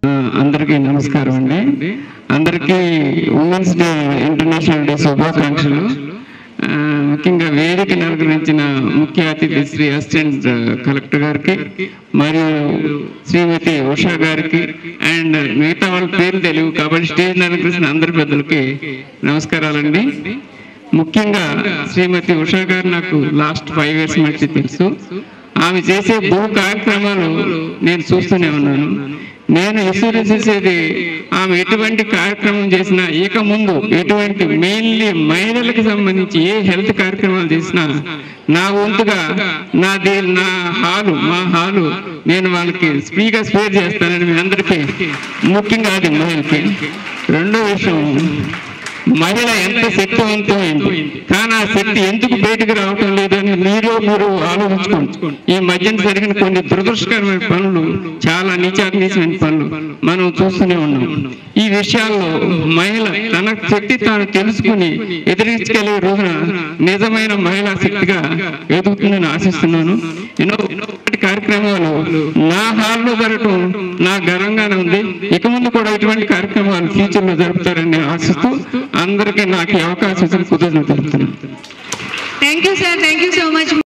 ఆ, అందరికీ నమస్కారం అండి అందరికీ ఉమెన్స్ డే ఇంటర్నేషనల్ డే శుభాకాంక్షలు ఆ, ముఖ్యంగా వేదికను అలంకరించిన ముఖ్య అతిథి శ్రీ అసిస్టెంట్ కలెక్టర్ గారికి మరియు శ్రీమతి ఉషా గారికి అండ్ మిగతా వాళ్ళ పేరు తెలియవు కాబట్టి స్టేజ్ అలంకరించిన అందరి పెద్దలకి నమస్కారాలండి ముఖ్యంగా శ్రీమతి ఉషా గారు నాకు లాస్ట్ ఫైవ్ ఇయర్స్ మట్టి తెలుసు ఆమె చేసే భూ కార్యక్రమాలు నేను చూస్తూనే ఉన్నాను నేను ఎసూరు చేసేది ఆమె ఎటువంటి కార్యక్రమం చేసినా ఇక ముందు ఎటువంటి మెయిన్లీ మహిళలకు సంబంధించి ఏ హెల్త్ కార్యక్రమాలు చేసినా నా వంతుగా నా దే నా హాలు మా హాలు నేను వాళ్ళకి ఫ్రీగా స్పేర్ చేస్తానని మీ అందరికీ ముఖ్యంగా అది మహిళకి రెండో విషయం మహిళ ఎంత శక్తివంతమైంది కానీ ఆ శక్తి ఎందుకు బయటకు రావటం లేదని మీరు మీరు ఆలోచించుకోండి ఈ మధ్యన జరిగిన కొన్ని దురదృష్టకరమైన పనులు చాలా నీచాగ్నీసమైన పనులు మనం చూస్తూనే ఉన్నాం ఈ విషయాల్లో మహిళ తన శక్తి తాను తెలుసుకుని ఎదిరించగలిగే రోజున నిజమైన మహిళా శక్తిగా ఎదుగుతుందని ఆశిస్తున్నాను ఎన్నో ఎన్నో కార్యక్రమాలు నా హాల్లో జరగటం నా గర్వంగానే ఉంది ఇక ముందు కూడా ఇటువంటి కార్యక్రమాలు ఫ్యూచర్ లో జరుపుతారని ఆశిస్తూ అందరికీ నాకు ఈ అవకాశం ఇచ్చిన కృతజ్ఞతలు తెలుపుతున్నాను thank you sir thank you so much